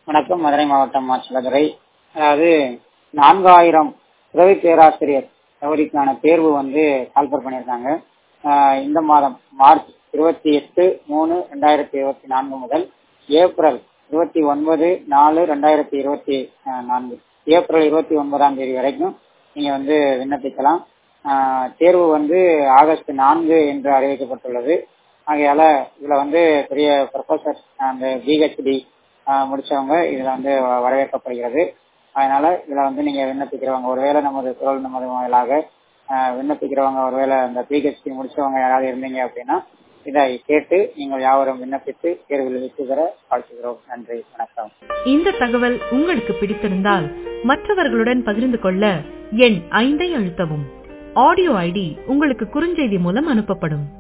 வணக்கம் மதுரை மாவட்டம் மாச்சலதுறை அதாவது நான்காயிரம் உதவி பேராசிரியர் தகுதிக்கான தேர்வு வந்து கால்பர் பண்ணியிருக்காங்க ஆஹ் இந்த மாதம் மார்ச் இருபத்தி எட்டு மூணு ரெண்டாயிரத்தி இருபத்தி நான்கு முதல் ஏப்ரல் இருபத்தி ஒன்பது நாலு ரெண்டாயிரத்தி இருபத்தி நான்கு ஏப்ரல் இருபத்தி ஒன்பதாம் தேதி வரைக்கும் நீங்க வந்து விண்ணப்பிக்கலாம் ஆஹ் தேர்வு வந்து ஆகஸ்ட் நான்கு என்று அறிவிக்கப்பட்டுள்ளது ஆகையால இதுல வந்து பெரிய ப்ரொஃபசர் அந்த பிஹெச்டி முடிச்சவங்க இதுல வந்து வரவேற்கப்படுகிறது அதனால இதுல வந்து நீங்க விண்ணப்பிக்கிறவங்க ஒருவேளை நமது குரல் நமது வாயிலாக ஆஹ் விண்ணப்பிக்கிறவங்க ஒருவேளை அந்த பிஹெச்டி முடிச்சவங்க யாராவது இருந்தீங்க அப்படின்னா இதை கேட்டு நீங்கள் யாவரும் விண்ணப்பித்து தேர்வில் வெற்றி பெற வாழ்த்துகிறோம் நன்றி வணக்கம் இந்த தகவல் உங்களுக்கு பிடித்திருந்தால் மற்றவர்களுடன் பகிர்ந்து கொள்ள எண் ஐந்தை அழுத்தவும் ஆடியோ ஐடி உங்களுக்கு குறுஞ்செய்தி மூலம் அனுப்பப்படும்